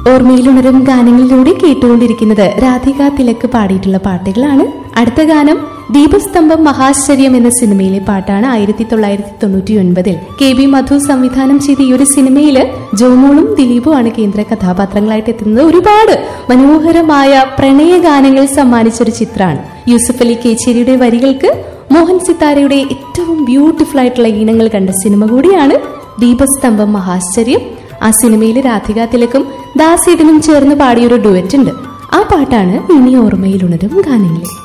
ഓർമ്മയിലുണരും ഗാനങ്ങളിലൂടെ കേട്ടുകൊണ്ടിരിക്കുന്നത് രാധിക തിലക്ക് പാടിയിട്ടുള്ള പാട്ടുകളാണ് അടുത്ത ഗാനം ദീപസ്തംഭം മഹാശ്ചര്യം എന്ന സിനിമയിലെ പാട്ടാണ് ആയിരത്തി തൊള്ളായിരത്തി തൊണ്ണൂറ്റി ഒൻപതിൽ കെ ബി മധു സംവിധാനം ചെയ്ത ഈ ഒരു സിനിമയിൽ ജോമോളും ദിലീപുമാണ് കേന്ദ്ര കഥാപാത്രങ്ങളായിട്ട് എത്തുന്നത് ഒരുപാട് മനോഹരമായ പ്രണയ ഗാനങ്ങൾ സമ്മാനിച്ച ഒരു ചിത്രമാണ് യൂസഫ് അലി കേച്ചേരിയുടെ വരികൾക്ക് മോഹൻ സിത്താരയുടെ ഏറ്റവും ബ്യൂട്ടിഫുൾ ആയിട്ടുള്ള ഈണങ്ങൾ കണ്ട സിനിമ കൂടിയാണ് ദീപസ്തംഭം മഹാശ്ചര്യം ആ സിനിമയിൽ രാധിക തിലക്കും ദാസേട്ടനും ചേർന്ന് പാടിയൊരു ഡുവറ്റ് ഉണ്ട് ആ പാട്ടാണ് ഇനി ഓർമ്മയിലുണരും ഗാനങ്ങളിൽ